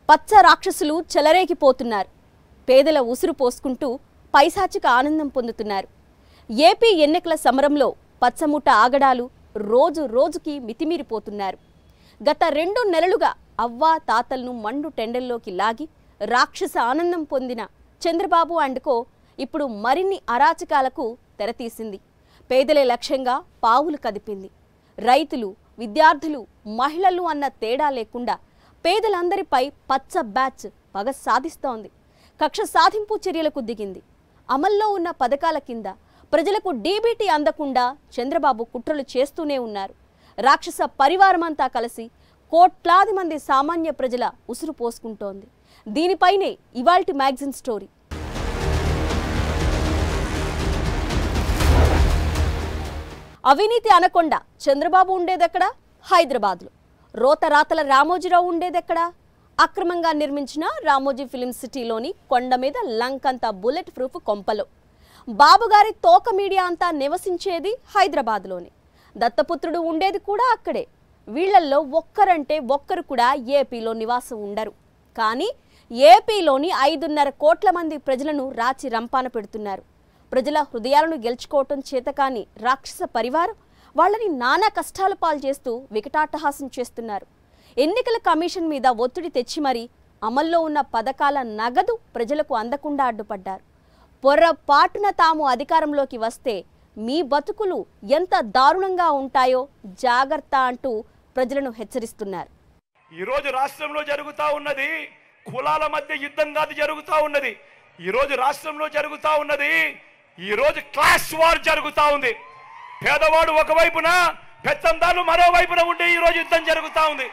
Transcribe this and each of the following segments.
పచ్చ రాక్షసులు చెలరేగిపోతున్నారు పేదల ఉసురు పోసుకుంటూ పైశాచిక ఆనందం పొందుతున్నారు ఏపీ ఎన్నికల సమరంలో పచ్చముట్ట ఆగడాలు రోజు రోజుకి మితిమీరిపోతున్నారు గత రెండు నెలలుగా అవ్వా తాతలను మండు టెండల్లోకి లాగి రాక్షస ఆనందం పొందిన చంద్రబాబు అండ్ కో ఇప్పుడు మరిన్ని అరాచకాలకు తెరతీసింది పేదలే లక్ష్యంగా పావులు కదిపింది రైతులు విద్యార్థులు మహిళలు అన్న తేడా లేకుండా పేదలందరిపై పచ్చ బ్యాచ్ పగ సాధిస్తోంది కక్ష సాధింపు చర్యలకు దిగింది అమల్లో ఉన్న పథకాల కింద ప్రజలకు డీబీటీ అందకుండా చంద్రబాబు కుట్రలు చేస్తూనే ఉన్నారు రాక్షస పరివారమంతా కలిసి కోట్లాది మంది సామాన్య ప్రజల ఉసురు పోసుకుంటోంది దీనిపైనే ఇవాల్టి మ్యాగజిన్ స్టోరీ అవినీతి అనకొండ చంద్రబాబు ఉండేదెక్కడా హైదరాబాద్లో రోతరాతల రామోజీరావు ఉండేదెక్కడా అక్రమంగా నిర్మించిన రామోజీ ఫిలిం సిటీలోని కొండ మీద లంకంత బుల్లెట్ ప్రూఫ్ కొంపలో బాబుగారి తోక మీడియా అంతా నివసించేది హైదరాబాద్లోనే దత్తపుత్రుడు ఉండేది కూడా అక్కడే వీళ్ళల్లో ఒక్కరంటే ఒక్కరు కూడా ఏపీలో నివాసం ఉండరు కానీ ఏపీలోని ఐదున్నర కోట్ల మంది ప్రజలను రాచి రంపాన పెడుతున్నారు ప్రజల హృదయాలను గెలుచుకోవటం చేతకాని రాక్షస పరివారం వాళ్ళని నానా కష్టాల పాలు చేస్తూ వికటాట్టహాసం చేస్తున్నారు ఎన్నికల కమిషన్ మీద ఒత్తిడి తెచ్చి మరీ అమల్లో ఉన్న పథకాల నగదు ప్రజలకు అందకుండా అడ్డుపడ్డారు పొర్రపాటున తాము అధికారంలోకి వస్తే మీ బతుకులు ఎంత దారుణంగా ఉంటాయో జాగ్రత్త అంటూ ప్రజలను హెచ్చరిస్తున్నారు ఈ రోజు రాష్ట్రంలో జరుగుతా ఉన్నది కులాల మధ్య యుద్ధం కాదు జరుగుతా ఉన్నది ఈ రోజు రాష్ట్రంలో జరుగుతా ఉన్నది ఈ రోజు క్లాస్ వార్ జరుగుతా ఉంది పేదవాడు ఒకవైపున పెత్తందాలు మరోవైపున ఉండే ఈ రోజు యుద్ధం జరుగుతా ఉంది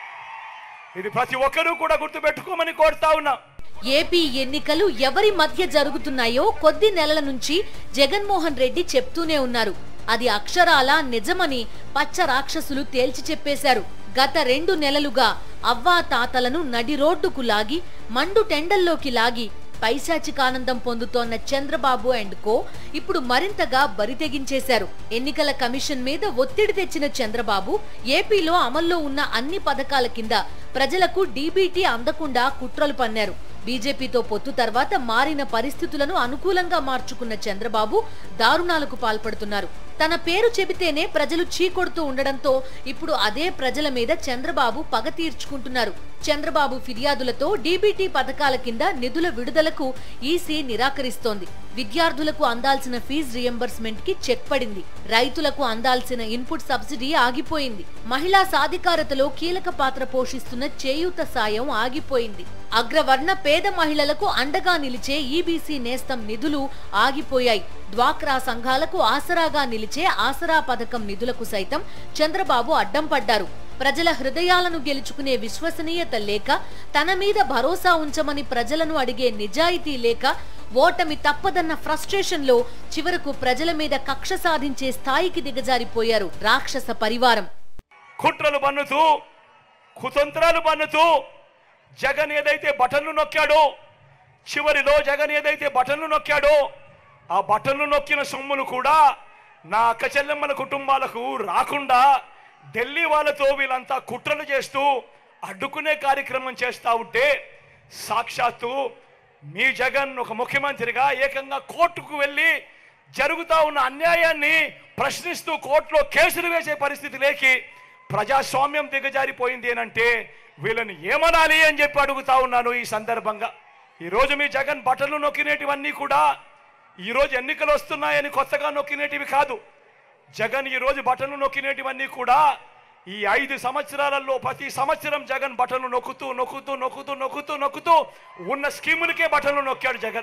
ఇది ప్రతి ఒక్కరూ కూడా గుర్తుపెట్టుకోమని కోరుతా ఉన్నా ఏపీ ఎన్నికలు ఎవరి మధ్య జరుగుతున్నాయో కొద్ది నెలల నుంచి జగన్మోహన్ రెడ్డి చెప్తూనే ఉన్నారు అది అక్షరాల నిజమని పచ్చ రాక్షసులు తేల్చి చెప్పేశారు గత రెండు నెలలుగా అవ్వా తాతలను నడి రోడ్డుకు లాగి మండు టెండల్లోకి లాగి పైశాచికానందం పొందుతోన్న చంద్రబాబు అండ్ కో ఇప్పుడు మరింతగా బరితెగించేశారు ఎన్నికల కమిషన్ మీద ఒత్తిడి తెచ్చిన చంద్రబాబు ఏపీలో అమల్లో ఉన్న అన్ని పథకాల కింద ప్రజలకు డీబీటీ అందకుండా కుట్రలు పన్నారు బీజేపీతో పొత్తు తర్వాత మారిన పరిస్థితులను అనుకూలంగా మార్చుకున్న చంద్రబాబు దారుణాలకు పాల్పడుతున్నారు తన పేరు చెబితేనే ప్రజలు చీకొడుతూ ఉండడంతో ఇప్పుడు అదే ప్రజల మీద చంద్రబాబు పగ తీర్చుకుంటున్నారు చంద్రబాబు ఫిర్యాదులతో డీబీటీ పథకాల కింద నిధుల విడుదలకు ఈసీ నిరాకరిస్తోంది విద్యార్థులకు అందాల్సిన ఫీజు రియంబర్స్మెంట్ కి చెక్ పడింది రైతులకు అందాల్సిన ఇన్పుట్ సబ్సిడీ ఆగిపోయింది మహిళా సాధికారతలో కీలక పాత్ర పోషిస్తున్న చేయూత సాయం ఆగిపోయింది అగ్రవర్ణ పేద మహిళలకు అండగా నిలిచే ఈబీసీ నేస్తం నిధులు ఆగిపోయాయి డ్వాక్రా సంఘాలకు ఆసరాగా నిలిచే ఆసరా పథకం నిధులకు సైతం చంద్రబాబు అడ్డం పడ్డారు ప్రజల హృదయాలను గెలుచుకునే విశ్వసనీయత లేక తన మీద భరోసా ఉంచమని ప్రజలను అడిగే నిజాయితీ లేక ఓటమి తప్పదన్న ఫ్రస్ట్రేషన్ లో చివరకు ప్రజల మీద కక్ష సాధించే స్థాయికి దిగజారిపోయారు రాక్షస పరివారం కుట్రలు పన్నుతూ కుతంత్రాలు పన్నుతూ జగన్ ఏదైతే బటన్లు నొక్కాడో చివరిలో జగన్ ఏదైతే బటన్లు నొక్కాడో ఆ బటన్లు నొక్కిన సొమ్ములు కూడా నా అక్క చెల్లెమ్మల కుటుంబాలకు రాకుండా ఢిల్లీ వాళ్ళతో వీళ్ళంతా కుట్రలు చేస్తూ అడ్డుకునే కార్యక్రమం చేస్తా ఉంటే సాక్షాత్తు మీ జగన్ ఒక ముఖ్యమంత్రిగా ఏకంగా కోర్టుకు వెళ్ళి జరుగుతా ఉన్న అన్యాయాన్ని ప్రశ్నిస్తూ కోర్టులో కేసులు వేసే పరిస్థితి లేకి ప్రజాస్వామ్యం దిగజారిపోయింది అనంటే వీళ్ళని ఏమనాలి అని చెప్పి అడుగుతా ఉన్నాను ఈ సందర్భంగా ఈరోజు మీ జగన్ బట్టలు నొక్కినేటివన్నీ కూడా ఈరోజు ఎన్నికలు వస్తున్నాయని కొత్తగా నొక్కినేటివి కాదు జగన్ ఈరోజు బటన్లు నొక్కినేటివన్నీ కూడా ఈ ఐదు సంవత్సరాలలో ప్రతి సంవత్సరం జగన్ బటన్లు నొక్కుతూ నొక్కుతూ నొక్కుతూ నొక్కుతూ నొక్కుతూ ఉన్న స్కీములకే బటన్లు నొక్కాడు జగన్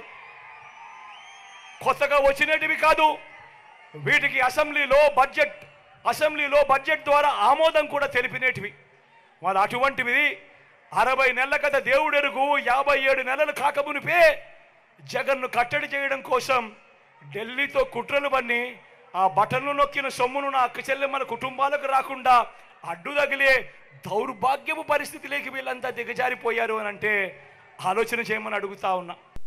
కొత్తగా వచ్చినటివి కాదు వీటికి అసెంబ్లీలో బడ్జెట్ అసెంబ్లీలో బడ్జెట్ ద్వారా ఆమోదం కూడా తెలిపినేటివి మరి అటువంటివి అరవై నెలల కథ దేవుడెరుగు యాభై ఏడు నెలలు కాకమునిపే జగన్ను కట్టడి చేయడం కోసం ఢిల్లీతో కుట్రలు పన్ని ఆ బటన్లు నొక్కిన సొమ్మును నా అక్క చెల్లెమ్మల కుటుంబాలకు రాకుండా అడ్డు తగిలే దౌర్భాగ్యపు పరిస్థితిలోకి వీళ్ళంతా దిగజారిపోయారు అని అంటే ఆలోచన చేయమని అడుగుతా ఉన్నా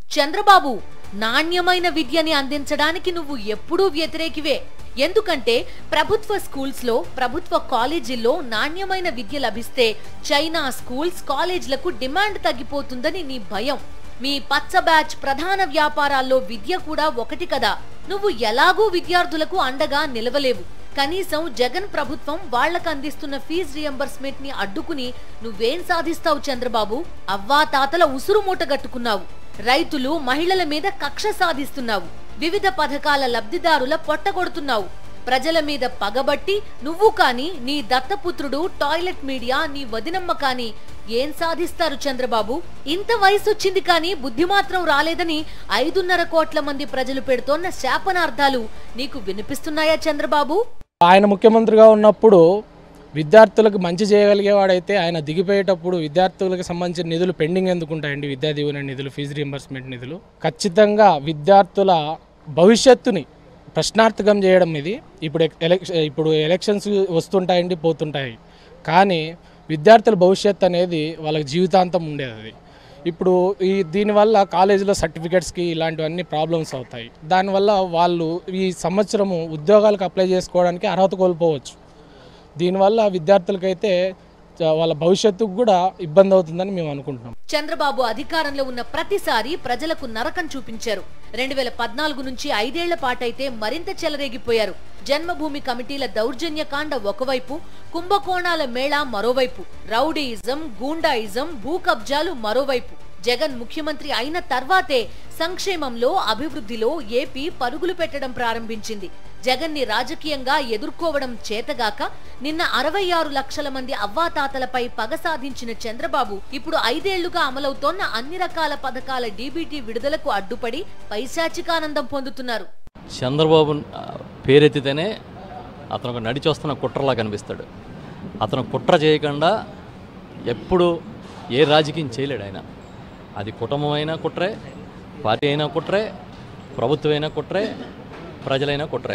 చంద్రబాబు నాణ్యమైన విద్యని అందించడానికి నువ్వు ఎప్పుడూ వ్యతిరేకివే ఎందుకంటే ప్రభుత్వ స్కూల్స్ లో ప్రభుత్వ కాలేజీల్లో నాణ్యమైన విద్య లభిస్తే చైనా స్కూల్స్ కాలేజీలకు డిమాండ్ తగ్గిపోతుందని నీ భయం మీ పచ్చ బ్యాచ్ ప్రధాన వ్యాపారాల్లో విద్య కూడా ఒకటి కదా నువ్వు ఎలాగూ విద్యార్థులకు అండగా నిలవలేవు కనీసం జగన్ ప్రభుత్వం వాళ్లకు అందిస్తున్న ఫీజు రియంబర్స్మెంట్ ని అడ్డుకుని నువ్వేం సాధిస్తావు చంద్రబాబు అవ్వా తాతల ఉసురు మూటగట్టుకున్నావు రైతులు మహిళల మీద కక్ష సాధిస్తున్నావు వివిధ పథకాల లబ్ధిదారుల పొట్టగొడుతున్నావు ప్రజల మీద పగబట్టి నువ్వు కాని నీ దత్తపుత్రుడు టాయిలెట్ మీడియా నీ వదినమ్మ కాని ఏం సాధిస్తారు చంద్రబాబు ఇంత వయసొచ్చింది కానీ బుద్ధి మాత్రం రాలేదని ఐదున్నర కోట్ల మంది ప్రజలు పెడుతోన్న శాపనార్థాలు నీకు వినిపిస్తున్నాయా చంద్రబాబు ఆయన ముఖ్యమంత్రిగా ఉన్నప్పుడు విద్యార్థులకు మంచి చేయగలిగేవాడైతే ఆయన దిగిపోయేటప్పుడు విద్యార్థులకు సంబంధించిన నిధులు పెండింగ్ ఎందుకు ఉంటాయండి విద్యా దీవెన నిధులు ఫీజు రీంబర్స్మెంట్ నిధులు ఖచ్చితంగా విద్యార్థుల భవిష్యత్తుని ప్రశ్నార్థకం చేయడం ఇది ఇప్పుడు ఎలక్ష ఇప్పుడు ఎలక్షన్స్ వస్తుంటాయండి పోతుంటాయి కానీ విద్యార్థుల భవిష్యత్తు అనేది వాళ్ళకి జీవితాంతం ఉండేది అది ఇప్పుడు ఈ దీనివల్ల కాలేజీలో సర్టిఫికెట్స్కి ఇలాంటివన్నీ ప్రాబ్లమ్స్ అవుతాయి దానివల్ల వాళ్ళు ఈ సంవత్సరము ఉద్యోగాలకు అప్లై చేసుకోవడానికి అర్హత కోల్పోవచ్చు దీనివల్ల విద్యార్థులకైతే చ- వాళ్ళ భవిష్యత్తుకు కూడా ఇబ్బంది అవుతుందని మేము అనుకుంటున్నాం చంద్రబాబు అధికారంలో ఉన్న ప్రతిసారి ప్రజలకు నరకం చూపించారు రెండు వేల పద్నాలుగు నుంచి ఐదేళ్ల పాటైతే మరింత చెలరేగిపోయారు జన్మభూమి కమిటీల దౌర్జన్యకాండ ఒకవైపు కుంభకోణాల మేళా మరోవైపు రౌడీయిజం గూండాయిజం భూ కబ్జాలు మరోవైపు జగన్ ముఖ్యమంత్రి అయిన తర్వాతే సంక్షేమంలో అభివృద్ధిలో ఏపీ పరుగులు పెట్టడం ప్రారంభించింది జగన్ ని రాజకీయంగా ఎదుర్కోవడం చేతగాక నిన్న అరవై ఆరు లక్షల మంది అవ్వాతాతలపై పగ సాధించిన చంద్రబాబు ఇప్పుడు ఐదేళ్లుగా అమలవుతోన్న అన్ని రకాల పథకాల డీబీటీ విడుదలకు అడ్డుపడి పైశాచికానందం పొందుతున్నారు చంద్రబాబు ఆ, పేరెత్తితేనే అతను ఒక నడిచి వస్తున్న కుట్రలా కనిపిస్తాడు అతను కుట్ర చేయకుండా ఎప్పుడు ఏ రాజకీయం చేయలేడు ఆయన అది కుటుంబం అయినా కుట్రే పార్టీ అయినా కుట్రే ప్రభుత్వం అయినా కుట్రే ప్రజలైనా కుట్రే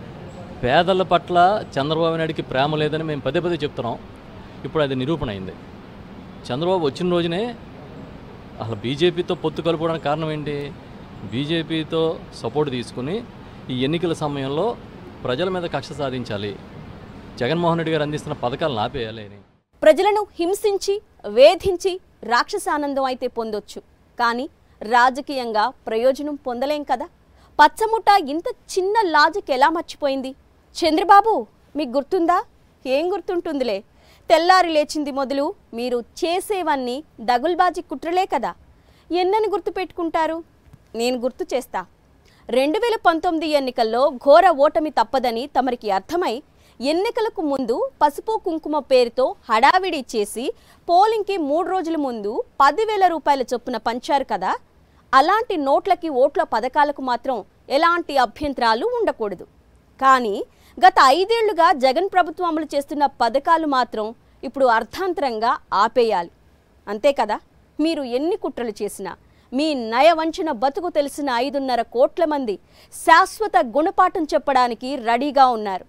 పేదల పట్ల చంద్రబాబు నాయుడికి ప్రేమ లేదని మేము పదే పదే చెప్తున్నాం ఇప్పుడు అది నిరూపణ అయింది చంద్రబాబు వచ్చిన రోజునే అసలు బీజేపీతో పొత్తు కలుపుకోవడానికి కారణం ఏంటి బీజేపీతో సపోర్ట్ తీసుకుని ఈ ఎన్నికల సమయంలో ప్రజల మీద కక్ష సాధించాలి జగన్మోహన్ రెడ్డి గారు అందిస్తున్న పథకాలను ఆపేయాలి అని ప్రజలను హింసించి వేధించి రాక్షసానందం అయితే పొందొచ్చు కానీ రాజకీయంగా ప్రయోజనం పొందలేం కదా పచ్చముట్ట ఇంత చిన్న లాజిక్ ఎలా మర్చిపోయింది చంద్రబాబు మీకు గుర్తుందా ఏం గుర్తుంటుందిలే తెల్లారి లేచింది మొదలు మీరు చేసేవన్నీ దగుల్బాజీ కుట్రలే కదా ఎన్నని గుర్తుపెట్టుకుంటారు నేను గుర్తు చేస్తా రెండు వేల పంతొమ్మిది ఎన్నికల్లో ఘోర ఓటమి తప్పదని తమరికి అర్థమై ఎన్నికలకు ముందు పసుపు కుంకుమ పేరుతో హడావిడి చేసి పోలింగ్కి మూడు రోజుల ముందు పదివేల రూపాయల చొప్పున పంచారు కదా అలాంటి నోట్లకి ఓట్ల పథకాలకు మాత్రం ఎలాంటి అభ్యంతరాలు ఉండకూడదు కానీ గత ఐదేళ్లుగా జగన్ ప్రభుత్వం అమలు చేస్తున్న పథకాలు మాత్రం ఇప్పుడు అర్థాంతరంగా ఆపేయాలి అంతే కదా మీరు ఎన్ని కుట్రలు చేసినా మీ నయవంచన బతుకు తెలిసిన ఐదున్నర కోట్ల మంది శాశ్వత గుణపాఠం చెప్పడానికి రెడీగా ఉన్నారు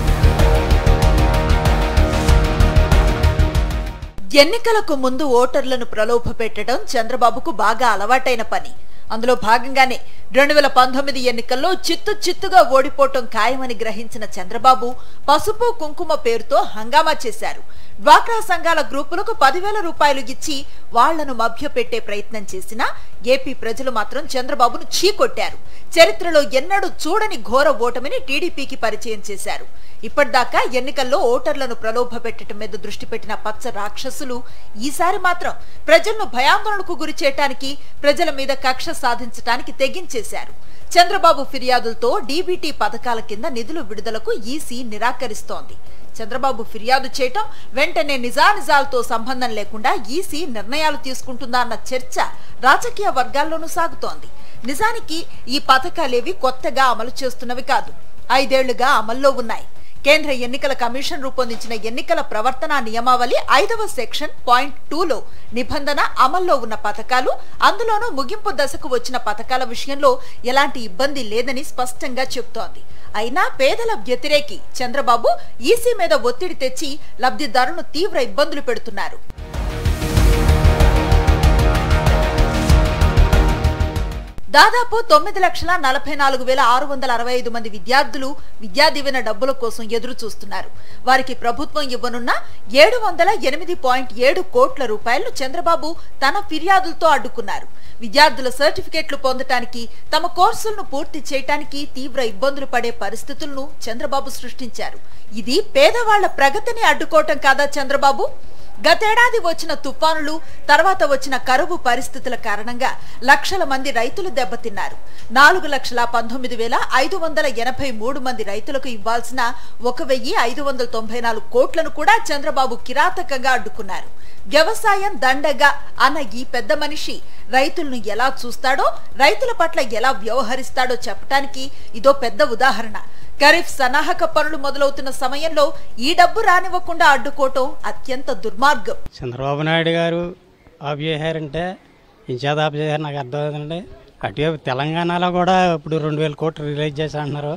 ఎన్నికలకు ముందు ఓటర్లను ప్రలోభ పెట్టడం చంద్రబాబుకు బాగా అలవాటైన పని అందులో భాగంగానే రెండు వేల పంతొమ్మిది ఎన్నికల్లో చిత్తు చిత్తుగా ఓడిపోవటం ఖాయమని గ్రహించిన చంద్రబాబు పసుపు కుంకుమ పేరుతో హంగామా చేశారు డ్వాక్రా సంఘాల గ్రూపులకు పదివేల రూపాయలు ఇచ్చి వాళ్లను మభ్యపెట్టే ప్రయత్నం చేసినా ఏపీ ప్రజలు మాత్రం చంద్రబాబును చీకొట్టారు చరిత్రలో ఎన్నడూ చూడని ఘోర ఓటమిని టీడీపీకి పరిచయం చేశారు ఇప్పటిదాకా ఎన్నికల్లో ఓటర్లను ప్రలోభ పెట్టడం మీద దృష్టి పెట్టిన పచ్చ రాక్షసులు ఈసారి మాత్రం ప్రజలను భయాందోళనకు గురి చేయటానికి ప్రజల మీద కక్ష సాధించటానికి తెగించేశారు చంద్రబాబు ఫిర్యాదులతో డీబీటీ పథకాల కింద నిధులు విడుదలకు ఈసీ నిరాకరిస్తోంది చంద్రబాబు ఫిర్యాదు చేయటం వెంటనే నిజానిజాలతో సంబంధం లేకుండా ఈసీ నిర్ణయాలు తీసుకుంటుందా అన్న చర్చ రాజకీయ వర్గాల్లోనూ సాగుతోంది నిజానికి ఈ పథకాలేవి కొత్తగా అమలు చేస్తున్నవి కాదు ఐదేళ్లుగా అమల్లో ఉన్నాయి కేంద్ర ఎన్నికల కమిషన్ రూపొందించిన ఎన్నికల ప్రవర్తన నియమావళి ఐదవ సెక్షన్ పాయింట్ టూలో నిబంధన అమల్లో ఉన్న పథకాలు అందులోనూ ముగింపు దశకు వచ్చిన పథకాల విషయంలో ఎలాంటి ఇబ్బంది లేదని స్పష్టంగా చెబుతోంది అయినా పేదల వ్యతిరేకి చంద్రబాబు ఈసీ మీద ఒత్తిడి తెచ్చి లబ్ధిదారులను తీవ్ర ఇబ్బందులు పెడుతున్నారు దాదాపు తొమ్మిది లక్షల నలభై నాలుగు వేల ఆరు వందల అరవై ఐదు మంది విద్యార్థులు విద్యా దీవెన డబ్బుల కోసం ఎదురు చూస్తున్నారు వారికి ప్రభుత్వం ఇవ్వనున్న ఏడు వందల ఎనిమిది పాయింట్ ఏడు కోట్ల రూపాయలను చంద్రబాబు తన ఫిర్యాదులతో అడ్డుకున్నారు విద్యార్థుల సర్టిఫికెట్లు పొందటానికి తమ కోర్సులను పూర్తి చేయటానికి తీవ్ర ఇబ్బందులు పడే పరిస్థితులను చంద్రబాబు సృష్టించారు ఇది పేదవాళ్ల ప్రగతిని అడ్డుకోవటం కాదా చంద్రబాబు గతేడాది వచ్చిన తుఫానులు తర్వాత వచ్చిన కరువు పరిస్థితుల కారణంగా లక్షల మంది రైతులు దెబ్బతిన్నారు నాలుగు లక్షల పంతొమ్మిది వేల ఐదు వందల ఎనభై మూడు మంది రైతులకు ఇవ్వాల్సిన ఒక వెయ్యి ఐదు వందల తొంభై నాలుగు కోట్లను కూడా చంద్రబాబు కిరాతకంగా అడ్డుకున్నారు వ్యవసాయం దండగా అన్న ఈ పెద్ద మనిషి రైతులను ఎలా చూస్తాడో రైతుల పట్ల ఎలా వ్యవహరిస్తాడో చెప్పటానికి ఇదో పెద్ద ఉదాహరణ ఖరీఫ్ సన్నాహక పనులు మొదలవుతున్న సమయంలో ఈ డబ్బు రానివ్వకుండా అడ్డుకోవటం అత్యంత దుర్మార్గం చంద్రబాబు నాయుడు గారు ఆఫ్ చేశారంటే ఇంచేత ఆఫ్ చేశారు నాకు అర్థమవుతుందండి అటువైపు తెలంగాణలో కూడా ఇప్పుడు రెండు వేల కోట్లు రిలీజ్ చేసి అంటున్నారు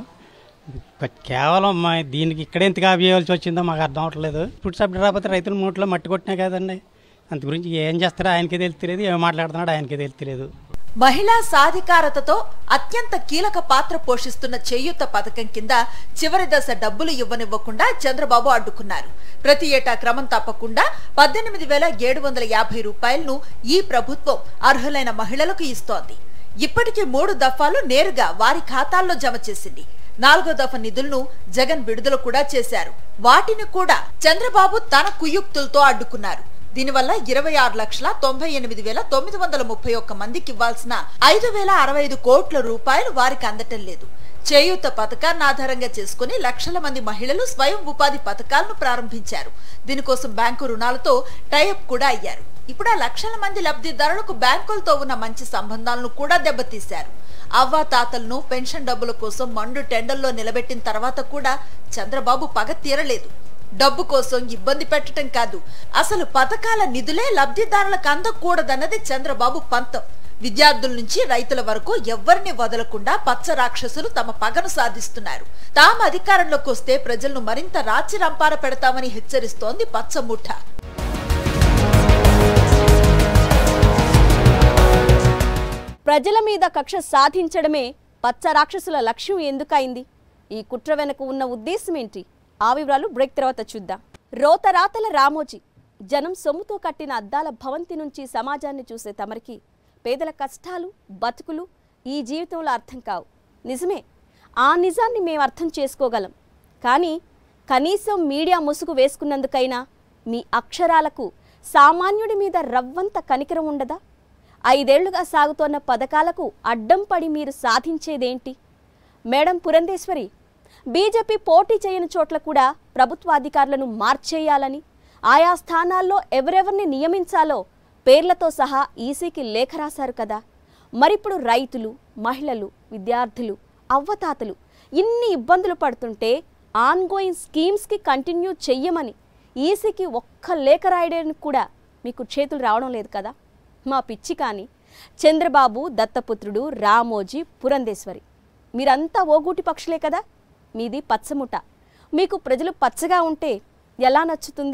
బట్ కేవలం మా దీనికి ఇక్కడ ఎందుకు ఆఫ్ చేయవలసి వచ్చిందో మాకు అర్థం అవట్లేదు ఇప్పుడు సబ్సిడీ రాకపోతే రైతుల మూట్లో మట్టి కొట్టినా కదండి అంత గురించి ఏం చేస్తారో ఆయనకే తెలియలేదు ఏం మాట్లాడుతున్నాడో ఆయనకే తెలియలేదు మహిళా సాధికారతతో అత్యంత కీలక పాత్ర పోషిస్తున్న చేయూత పథకం కింద చివరి దశ డబ్బులు ఇవ్వనివ్వకుండా చంద్రబాబు అడ్డుకున్నారు ప్రతి ఏటా క్రమం తప్పకుండా పద్దెనిమిది వేల ఏడు వందల యాభై రూపాయలను ఈ ప్రభుత్వం అర్హులైన మహిళలకు ఇస్తోంది ఇప్పటికీ మూడు దఫాలు నేరుగా వారి ఖాతాల్లో జమ చేసింది నాలుగో దఫ నిధులను జగన్ విడుదల కూడా చేశారు వాటిని కూడా చంద్రబాబు తన కుయుక్తులతో అడ్డుకున్నారు దీనివల్ల ఇరవై ఆరు లక్షల తొంభై ఎనిమిది వేల తొమ్మిది వందల ముప్పై ఒక్క మందికి ఇవ్వాల్సిన ఐదు వేల అరవై ఐదు కోట్ల రూపాయలు వారికి అందటం లేదు చేయూత పథకాన్ని ఆధారంగా చేసుకుని లక్షల మంది మహిళలు స్వయం ఉపాధి పథకాలను ప్రారంభించారు దీనికోసం బ్యాంకు రుణాలతో టైఅప్ కూడా అయ్యారు ఇప్పుడు ఆ లక్షల మంది లబ్ధిదారులకు బ్యాంకులతో ఉన్న మంచి సంబంధాలను కూడా దెబ్బతీశారు అవ్వా తాతలను పెన్షన్ డబ్బుల కోసం మండు టెండర్లో నిలబెట్టిన తర్వాత కూడా చంద్రబాబు పగ తీరలేదు డబ్బు కోసం ఇబ్బంది పెట్టడం కాదు అసలు పథకాల నిధులే లబ్ధిదారులకు అందకూడదన్నది చంద్రబాబు పంతం విద్యార్థుల నుంచి రైతుల వరకు ఎవ్వరిని వదలకుండా పచ్చ రాక్షసులు తమ పగను సాధిస్తున్నారు తాము అధికారంలోకి వస్తే ప్రజలను మరింత రాచి రంపార పెడతామని హెచ్చరిస్తోంది పచ్చ ముఠ ప్రజల మీద కక్ష సాధించడమే పచ్చ రాక్షసుల లక్ష్యం ఎందుకైంది ఈ కుట్ర వెనక ఉన్న ఉద్దేశం ఏంటి ఆ వివరాలు బ్రేక్ తర్వాత చూద్దాం రోతరాతల రామోజీ జనం సొమ్ముతో కట్టిన అద్దాల భవంతి నుంచి సమాజాన్ని చూసే తమరికి పేదల కష్టాలు బతుకులు ఈ జీవితంలో అర్థం కావు నిజమే ఆ నిజాన్ని మేము అర్థం చేసుకోగలం కానీ కనీసం మీడియా ముసుగు వేసుకున్నందుకైనా మీ అక్షరాలకు సామాన్యుడి మీద రవ్వంత కనికరం ఉండదా ఐదేళ్లుగా సాగుతోన్న పథకాలకు అడ్డం పడి మీరు సాధించేదేంటి మేడం పురంధేశ్వరి బీజేపీ పోటీ చేయని చోట్ల కూడా ప్రభుత్వాధికారులను మార్చేయాలని ఆయా స్థానాల్లో ఎవరెవరిని నియమించాలో పేర్లతో సహా ఈసీకి లేఖ రాశారు కదా మరిప్పుడు రైతులు మహిళలు విద్యార్థులు అవ్వతాతలు ఇన్ని ఇబ్బందులు పడుతుంటే ఆన్గోయింగ్ స్కీమ్స్కి కంటిన్యూ చెయ్యమని ఈసీకి ఒక్క లేఖ రాయడానికి కూడా మీకు చేతులు రావడం లేదు కదా మా పిచ్చి కానీ చంద్రబాబు దత్తపుత్రుడు రామోజీ పురంధేశ్వరి మీరంతా ఓగూటి పక్షులే కదా మీది పచ్చముట మీకు ప్రజలు పచ్చగా ఉంటే ఎలా నచ్చుతుంది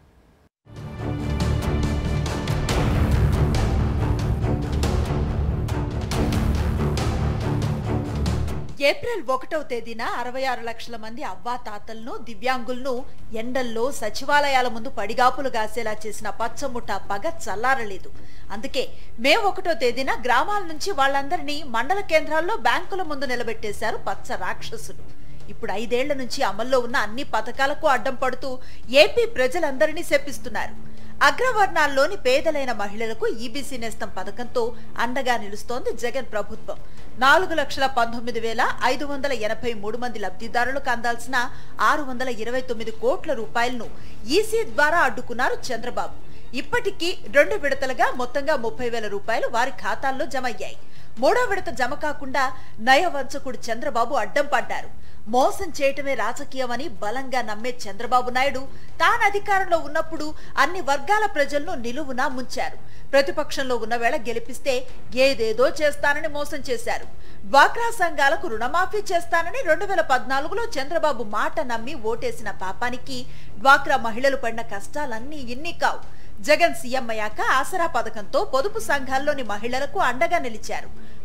ఏప్రిల్ ఒకటవ తేదీన అరవై ఆరు లక్షల మంది అవ్వాతాతలను దివ్యాంగులను ఎండల్లో సచివాలయాల ముందు పడిగాపులు గాసేలా చేసిన పచ్చముఠ పగ చల్లారలేదు అందుకే మే ఒకటో తేదీన గ్రామాల నుంచి వాళ్ళందరినీ మండల కేంద్రాల్లో బ్యాంకుల ముందు నిలబెట్టేశారు పచ్చ రాక్షసులు ఇప్పుడు ఐదేళ్ల నుంచి అమల్లో ఉన్న అన్ని పథకాలకు అడ్డం పడుతూ ఏపీ ప్రజలందరినీ శపిస్తున్నారు అగ్రవర్ణాల్లోని పేదలైన మహిళలకు ఈబీసీ నేస్తం పథకంతో అండగా నిలుస్తోంది జగన్ ప్రభుత్వం నాలుగు లక్షల పంతొమ్మిది వేల ఐదు వందల ఎనభై మూడు మంది లబ్ధిదారులకు అందాల్సిన ఆరు వందల ఇరవై తొమ్మిది కోట్ల రూపాయలను ఈసీ ద్వారా అడ్డుకున్నారు చంద్రబాబు ఇప్పటికీ రెండు విడతలుగా మొత్తంగా ముప్పై వేల రూపాయలు వారి ఖాతాల్లో జమ అయ్యాయి మూడో విడత జమ కాకుండా నయవంచకుడు చంద్రబాబు అడ్డం పడ్డారు మోసం చేయటమే రాజకీయమని బలంగా నమ్మే చంద్రబాబు నాయుడు తాను అధికారంలో ఉన్నప్పుడు అన్ని వర్గాల ప్రజలను నిలువునా ముంచారు ప్రతిపక్షంలో ఉన్న వేళ గెలిపిస్తే ఏదేదో చేస్తానని మోసం చేశారు డ్వాక్రా సంఘాలకు రుణమాఫీ చేస్తానని రెండు వేల పద్నాలుగులో చంద్రబాబు మాట నమ్మి ఓటేసిన పాపానికి డ్వాక్రా మహిళలు పడిన కష్టాలన్నీ ఇన్ని కావు జగన్ సీఎం అయ్యాక ఆసరా పథకంతో పొదుపు సంఘాల్లోని మహిళలకు అండగా నిలిచారు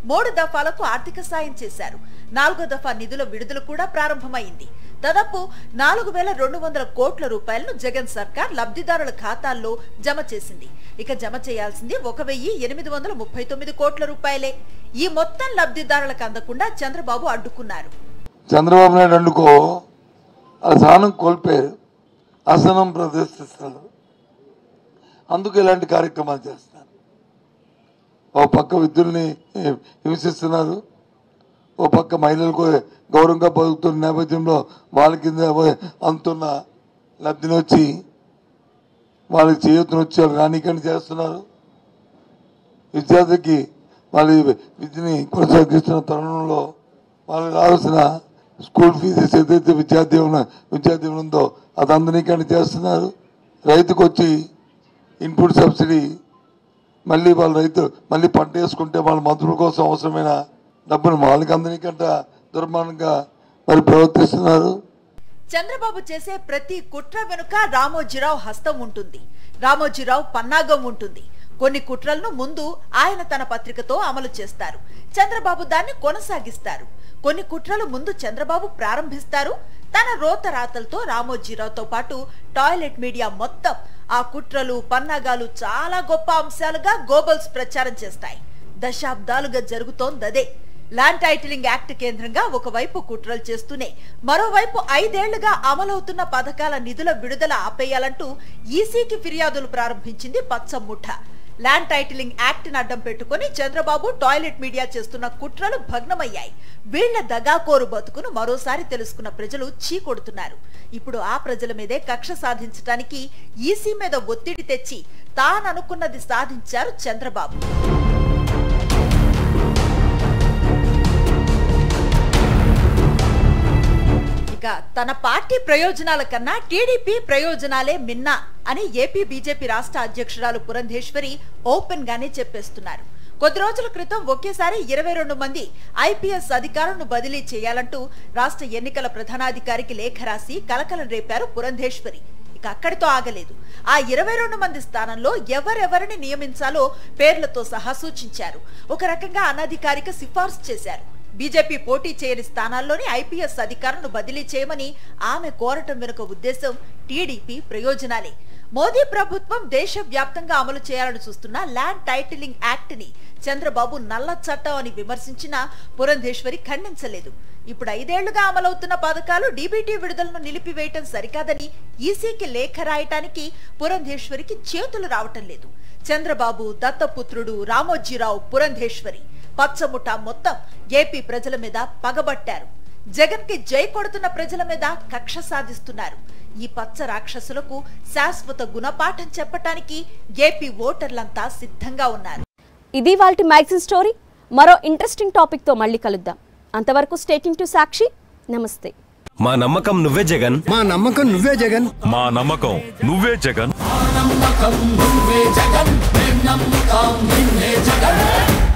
మూడు దఫాలకు ఆర్థిక సాయం చేశారు నాలుగో దఫా నిధుల విడుదల కూడా ప్రారంభమైంది దాదాపు నాలుగు వేల రెండు వందల కోట్ల రూపాయలను జగన్ సర్కార్ లబ్ధిదారుల ఖాతాల్లో జమ చేసింది ఇక జమ చేయాల్సింది ఒక వెయ్యి ఎనిమిది వందల ముప్పై తొమ్మిది కోట్ల రూపాయలే ఈ మొత్తం లబ్ధిదారులకు అందకుండా చంద్రబాబు అడ్డుకున్నారు చంద్రబాబు నాయుడు అనుకో ఆ స్థానం కోల్పోయారు అసనం ప్రదర్శిస్తారు అందుకు ఇలాంటి కార్యక్రమాలు చేస్తున్నారు ఓ పక్క విద్యుల్ని హింసిస్తున్నారు ఓ పక్క మహిళలకు గౌరవంగా బతుకుతున్న నేపథ్యంలో వాళ్ళ కింద అందుతున్న లబ్ధిని వచ్చి వాళ్ళకి చేయూతను వచ్చి వాళ్ళు రానికని చేస్తున్నారు విద్యార్థికి వాళ్ళ విద్యని కొనసాగిస్తున్న తరుణంలో వాళ్ళకి రావాల్సిన స్కూల్ ఫీజెస్ ఏదైతే విద్యార్థి విద్యార్థి ఉందో అది అందరికీ చేస్తున్నారు రైతుకు వచ్చి ఇన్పుట్ సబ్సిడీ మళ్ళీ వాళ్ళ రైతు మళ్ళీ పంట వేసుకుంటే వాళ్ళ మందుల కోసం అవసరమైన డబ్బును వాళ్ళకి అందరికంట దుర్మార్గంగా మరి ప్రవర్తిస్తున్నారు చంద్రబాబు చేసే ప్రతి కుట్ర వెనుక రామోజీరావు హస్తం ఉంటుంది రామోజీరావు పన్నాగం ఉంటుంది కొన్ని కుట్రలను ముందు ఆయన తన పత్రికతో అమలు చేస్తారు చంద్రబాబు దాన్ని కొనసాగిస్తారు కొన్ని కుట్రలు ముందు చంద్రబాబు ప్రారంభిస్తారు తన రోత రాతలతో రామోజీరావుతో పాటు టాయిలెట్ మీడియా మొత్తం ఆ కుట్రలు పన్నాగాలు చాలా గొప్ప అంశాలుగా గోబల్స్ ప్రచారం చేస్తాయి దశాబ్దాలుగా జరుగుతోందదే ల్యాండ్ టైటిలింగ్ యాక్ట్ కేంద్రంగా ఒకవైపు కుట్రలు చేస్తూనే మరోవైపు ఐదేళ్లుగా అమలవుతున్న పథకాల నిధుల విడుదల ఆపేయాలంటూ ఈసీకి ఫిర్యాదులు ప్రారంభించింది పచ్చముఠ ల్యాండ్ టైటిలింగ్ యాక్ట్ ని అడ్డం పెట్టుకుని చంద్రబాబు టాయిలెట్ మీడియా చేస్తున్న కుట్రలు భగ్నమయ్యాయి వీళ్ల దగాకోరు బతుకును మరోసారి తెలుసుకున్న ప్రజలు చీకొడుతున్నారు ఇప్పుడు ఆ ప్రజల మీదే కక్ష సాధించడానికి ఈసీ మీద ఒత్తిడి తెచ్చి తాననుకున్నది సాధించారు చంద్రబాబు ఇక తన పార్టీ ప్రయోజనాల కన్నా టీడీపీ ప్రయోజనాలే మిన్నా అని ఏపీ బీజేపీ రాష్ట్ర అధ్యక్షురాలు పురంధేశ్వరి ఓపెన్ గానే చెప్పేస్తున్నారు కొద్ది రోజుల క్రితం ఒకేసారి ఇరవై రెండు మంది ఐపీఎస్ అధికారులను బదిలీ చేయాలంటూ రాష్ట్ర ఎన్నికల ప్రధానాధికారికి లేఖ రాసి కలకలం రేపారు పురంధేశ్వరి ఇక అక్కడితో ఆగలేదు ఆ ఇరవై రెండు మంది స్థానంలో ఎవరెవరిని నియమించాలో పేర్లతో సహా సూచించారు ఒక రకంగా అనధికారిక సిఫార్సు చేశారు బీజేపీ పోటీ చేయని స్థానాల్లోని ఐపీఎస్ అధికారులను బదిలీ చేయమని ఆమె కోరటం వెనుక ఉద్దేశం టీడీపీ ప్రయోజనాలే మోదీ ప్రభుత్వం దేశవ్యాప్తంగా అమలు చేయాలని చూస్తున్న ల్యాండ్ టైటిలింగ్ యాక్ట్ ని చంద్రబాబు నల్ల చట్టం అని విమర్శించిన పురంధేశ్వరి ఖండించలేదు ఇప్పుడు ఐదేళ్లుగా అమలవుతున్న పథకాలు డీబీటీ విడుదలను నిలిపివేయటం సరికాదని ఈసీకి లేఖ రాయటానికి పురంధేశ్వరికి చేతులు రావటం లేదు చంద్రబాబు దత్తపుత్రుడు రామోజీరావు పురంధేశ్వరి పచ్చముఠ మొత్తం ఏపీ ప్రజల మీద పగబట్టారు జగన్ కి జై కొడుతున్న ప్రజల మీద కక్ష సాధిస్తున్నారు ఈ పచ్చ రాక్షసులకు శాశ్వత గుణపాఠం చెప్పటానికి ఏపీ ఓటర్లంతా సిద్ధంగా ఉన్నారు ఇది వాళ్ళ మ్యాగజిన్ స్టోరీ మరో ఇంట్రెస్టింగ్ టాపిక్తో మళ్ళీ కలుద్దాం అంతవరకు స్టేటింగ్ టు సాక్షి నమస్తే మా నమ్మకం నువ్వే జగన్ మా నమ్మకం నువ్వే జగన్ మా నమ్మకం నువ్వే జగన్ నమ్మకం నువ్వే జగన్ మేం నమ్ముతాం నిన్నే జగన్